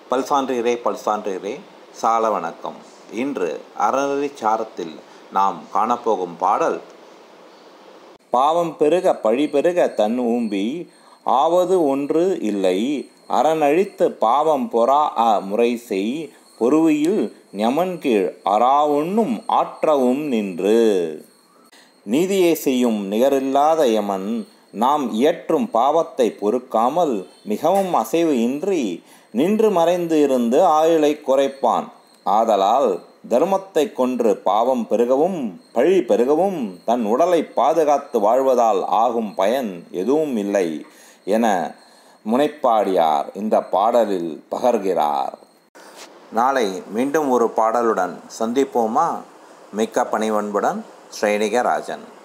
பல்சான்றிரே பல்சான்றிரே சால வணக்கம் இன்று அறநெறி சாரத்தில் நாம் காணப்போகும் பாடல் பாவம் பெருக பழி பெருக தன் ஊம்பி ஆவது ஒன்று இல்லை அறனழித்து பாவம் பொறா அ முறை செய் பொறுவியில் ஞமன்கீழ் அறாவுண்ணும் ஆற்றவும் நின்று நீதியை செய்யும் நிகரில்லாத யமன் நாம் இயற்றும் பாவத்தை பொறுக்காமல் மிகவும் அசைவு இன்றி நின்று மறைந்து இருந்து ஆயுளை குறைப்பான் ஆதலால் தர்மத்தை கொன்று பாவம் பெருகவும் பழி பெருகவும் தன் உடலை பாதுகாத்து வாழ்வதால் ஆகும் பயன் எதுவும் இல்லை என முனைப்பாடியார் இந்த பாடலில் பகர்கிறார் நாளை மீண்டும் ஒரு பாடலுடன் சந்திப்போமா மிக்க பணிவன்புடன் ஸ்ரேணிக ராஜன்